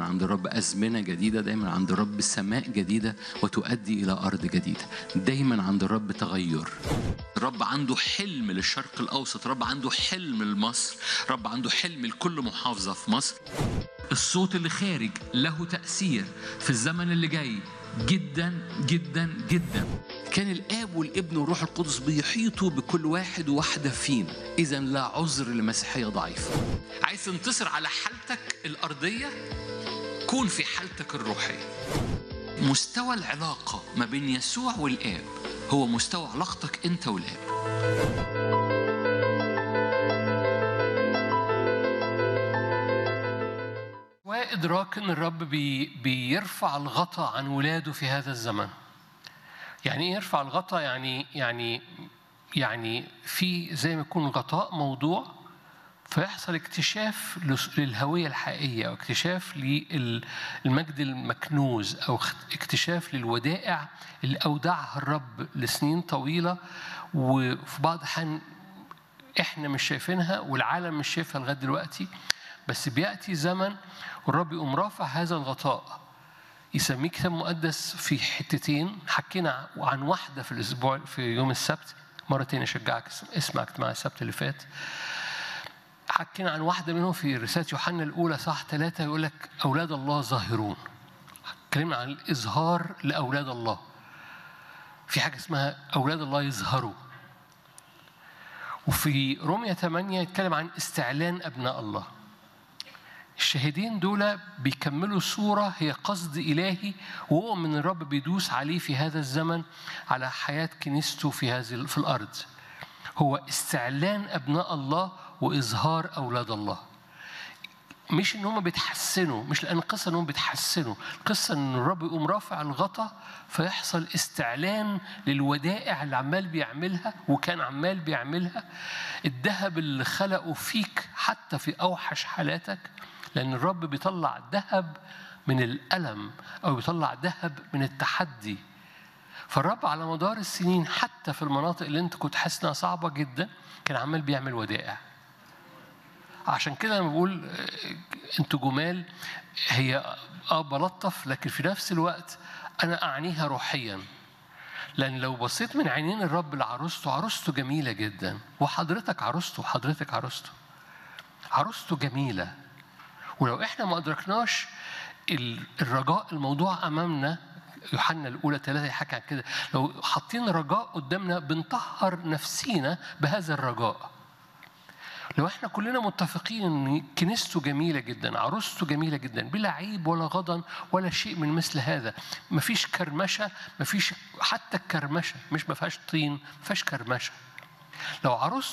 دايما عند الرب أزمنة جديدة دايما عند الرب سماء جديدة وتؤدي إلى أرض جديدة دايما عند الرب تغير الرب عنده حلم للشرق الأوسط الرب عنده حلم لمصر الرب عنده حلم لكل محافظة في مصر الصوت اللي خارج له تأثير في الزمن اللي جاي جدا جدا جدا كان الاب والابن والروح القدس بيحيطوا بكل واحد وواحده فينا اذا لا عذر لمسيحيه ضعيفه عايز تنتصر على حالتك الارضيه كون في حالتك الروحيه مستوى العلاقه ما بين يسوع والاب هو مستوى علاقتك انت والاب وإدراك إن الرب بي بيرفع الغطاء عن ولاده في هذا الزمن. يعني إيه يرفع الغطاء؟ يعني يعني يعني في زي ما يكون غطاء موضوع فيحصل اكتشاف للهوية الحقيقية أو اكتشاف للمجد المكنوز أو اكتشاف للودائع اللي أودعها الرب لسنين طويلة وفي بعض الأحيان إحنا مش شايفينها والعالم مش شايفها لغاية دلوقتي بس بيأتي زمن والرب يقوم رافع هذا الغطاء يسميه كتاب مقدس في حتتين حكينا عن واحدة في الأسبوع في يوم السبت مرة تانية أشجعك اسمع اجتماع السبت اللي فات حكينا عن واحدة منهم في رسالة يوحنا الأولى صح ثلاثة يقول لك أولاد الله ظاهرون اتكلمنا عن الإظهار لأولاد الله في حاجة اسمها أولاد الله يظهروا وفي رومية 8 يتكلم عن استعلان أبناء الله الشاهدين دول بيكملوا صورة هي قصد إلهي وهو من الرب بيدوس عليه في هذا الزمن على حياة كنيسته في هذه في الأرض هو استعلان أبناء الله وإظهار أولاد الله مش ان هم بيتحسنوا مش لان القصه انهم بيتحسنوا القصه ان الرب يقوم رافع الغطا فيحصل استعلان للودائع اللي عمال بيعملها وكان عمال بيعملها الذهب اللي خلقه فيك حتى في اوحش حالاتك لان الرب بيطلع ذهب من الالم او بيطلع ذهب من التحدي فالرب على مدار السنين حتى في المناطق اللي انت كنت حاسس انها صعبه جدا كان عمال بيعمل ودائع عشان كده لما بقول انتوا جمال هي اه بلطف لكن في نفس الوقت انا اعنيها روحيا لان لو بصيت من عينين الرب لعروسته عروسته جميله جدا وحضرتك عروسته وحضرتك عروسته عروسته جميله ولو احنا ما ادركناش الرجاء الموضوع امامنا يوحنا الاولى ثلاثه يحكي عن كده لو حاطين رجاء قدامنا بنطهر نفسينا بهذا الرجاء لو احنا كلنا متفقين ان كنيسته جميله جدا عروسته جميله جدا بلا عيب ولا غضن ولا شيء من مثل هذا مفيش كرمشه مفيش حتى الكرمشه مش ما فيهاش طين ما فيهاش كرمشه لو عروس